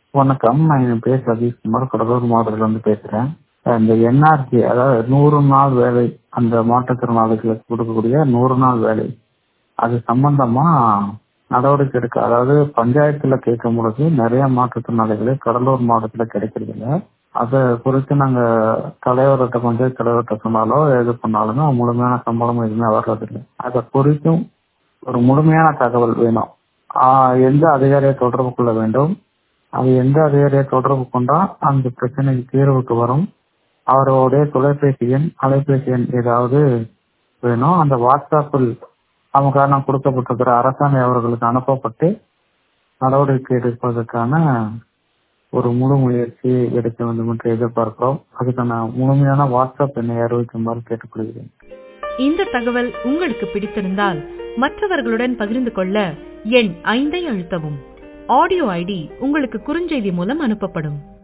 வணக்கம் நான் என் பேர் சதீஷ்குமார் கடலூர் மாவட்டத்துல இருந்து பேசுறேன் இந்த என்ஆர்ஜி அதாவது நூறு நாள் வேலை அந்த மாற்றுத்திறனாளிகளுக்கு கொடுக்கக்கூடிய நூறு நாள் வேலை அது சம்பந்தமா நடவடிக்கை எடுக்க அதாவது பஞ்சாயத்துல கேட்கும் பொழுது நிறைய மாற்றுத்திறனாளிகள் கடலூர் மாவட்டத்துல கிடைக்கிறது இல்ல அதை குறித்து நாங்க தலைவர்கிட்ட பஞ்சாயத்து தலைவர்கிட்ட சொன்னாலோ எது பண்ணாலுமே முழுமையான சம்பளம் எதுவுமே வர்றதில்லை அதை குறித்தும் ஒரு முழுமையான தகவல் வேணும் ஆஹ் எந்த அதிகாரியை தொடர்பு கொள்ள வேண்டும் அது எந்த அதிகாரியை தொடர்பு கொண்டா அந்த பிரச்சனைக்கு தீர்வுக்கு வரும் அவருடைய தொலைபேசி எண் அலைபேசி எண் ஏதாவது வேணும் அந்த வாட்ஸ்அப்பில் நமக்கான கொடுக்கப்பட்டிருக்கிற அரசாணை அவர்களுக்கு அனுப்பப்பட்டு நடவடிக்கை எடுப்பதற்கான ஒரு முழு முயற்சி எடுக்க வேண்டும் என்று எதிர்பார்க்கிறோம் அதுக்கான முழுமையான வாட்ஸ்அப் எண்ணை அறிவிக்குமாறு கேட்டுக்கொள்கிறேன் இந்த தகவல் உங்களுக்கு பிடித்திருந்தால் மற்றவர்களுடன் பகிர்ந்து கொள்ள எண் ஐந்தை அழுத்தவும் ஆடியோ ஐடி உங்களுக்கு குறுஞ்செய்தி மூலம் அனுப்பப்படும்